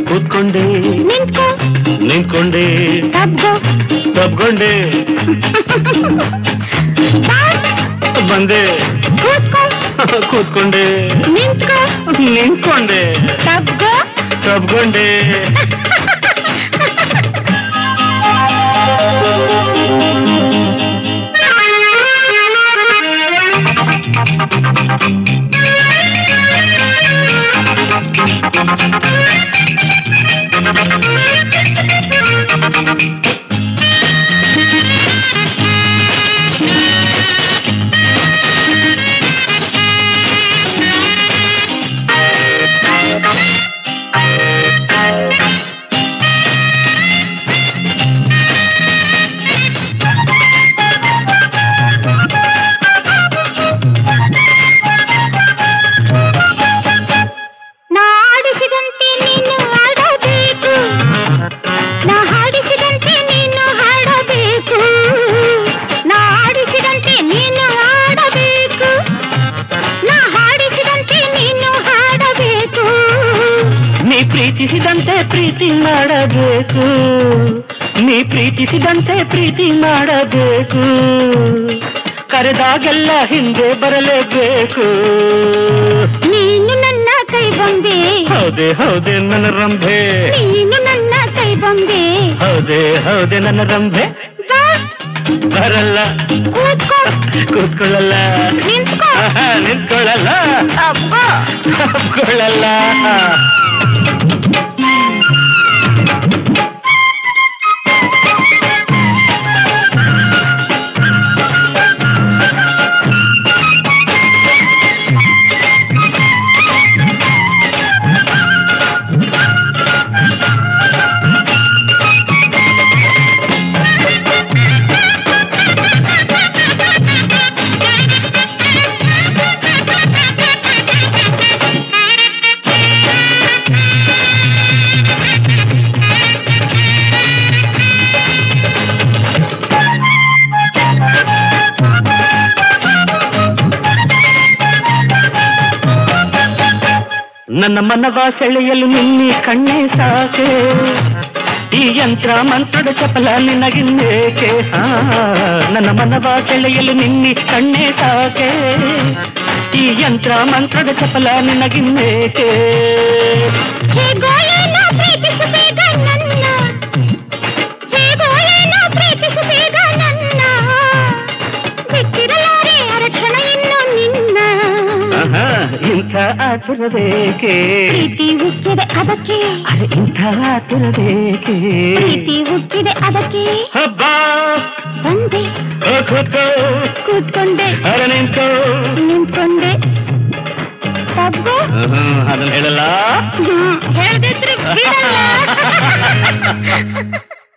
ಕೂತ್ಕೊಂಡೆ ನಿಂತ್ಕೋ ನಿಂತ್ಕೊಂಡೆ ತಗ್ಗೋ ತಬ್ಕೊಂಡೆ ಬಂದೆ ಕೂತ್ಕೋ ಕೂತ್ಕೊಂಡೆ ನಿಂತ್ಕೋ ನಿಂತ್ಕೊಂಡೆ ತಗ್ಗೋ ತಬ್ಕೊಂಡೆ ನಾ ಆಡಿಸಿದಂತೆ ನೀನು ಆಡಬೇಕು ನಾ ಹಾಡಿಸಿದಂತೆ ನೀನು ಹಾಡಬೇಕು ನಾ ಆಡಿಸಿದಂತೆ ನೀನು ಆಡಬೇಕು ನಾ ಹಾಡಿಸಿದಂತೆ ನೀನು ಹಾಡಬೇಕು ನೀ ಪ್ರೀತಿಸಿದಂತೆ ಪ್ರೀತಿ ಮಾಡಬೇಕು ನೀ ಪ್ರೀತಿಸಿದಂತೆ ಪ್ರೀತಿ ಮಾಡಬೇಕು ಕರೆದಾಗೆಲ್ಲ ಹಿಂದೆ ಬರಲೇಬೇಕು ನೀನು ನನ್ನ ಕೈ ಬೊಂಬೆ ಹೌದೇ ಹೌದೇ ನನ್ನ ರಂಭೆ ನೀನು ನನ್ನ ಕೈ ಬೊಂಬೆ ಹೌದೇ ಹೌದೇ ನನ್ನ ರಂಭೆ ಬಾ ಬರಲ್ಲ ಕೂತ್ಕೋ ಕೂತ್ಕೊಳ್ಳಲ್ಲ ನಿಂತ್ಕೋ ಆಹಾ, ನಿಂತ್ಕೊಳ್ಳಲ್ಲ ಅಬ್ಬಾ ತಪ್ಕೊಳ್ಳಲ್ಲ ನನ್ನ ಮನವ ಸೆಳೆಯಲು ನಿನ್ನಿ ಕಣ್ಣೇ ಸಾಕೆ ಈ ಯಂತ್ರ ಮಂತ್ರದ ಚಪಲ ನಿನಗಿನ್ನೇಕೆ ಹಾ ನನ್ನ ಮನವ ಸೆಳೆಯಲು ನಿನ್ನಿ ಕಣ್ಣೇ ಸಾಕೆ ಈ ಯಂತ್ರ ಮಂತ್ರದ ಚಪಲ ನಿನಗಿನ್ನೇಕೆ ಹೇಗೋ ಏನೋ ಪ್ರೀತಿಸಬೇಗ ನನ್ನ ಹೇಗೋ ಏನೋ ಪ್ರೀತಿಸಬೇಗ ನನ್ನ ಬಿಟ್ಟಿರಲಾರೆ ಅರಕ್ಷಣ ಇನ್ನು ನಿನ್ನ ಆಹಾ, ಇಂಥ ಆತುರಬೇಕೆ ಪ್ರೀತಿ ಉಕ್ಕಿದೆ ಅದಕ್ಕೆ ಅರೆ ಇಂಥ ಆತುರಬೇಕೆ ಪ್ರೀತಿ ಉಕ್ಕಿದೆ ಅದಕ್ಕೆ ಹಬ್ಬ ಬಂದೆ ಓ ಕೂತ್ಕೋ ಕೂತ್ಕೊಂಡೆ ಅರೆ ನಿಂತ್ಕೋ ನಿಂತ್ಕೊಂಡೆ ತಗ್ಗು ಆಹಾ, ಅದನ್ನ ಹೇಳಲ್ಲ ಹೇಳ್ದಿದ್ರೆ ಬಿಡಲ್ಲ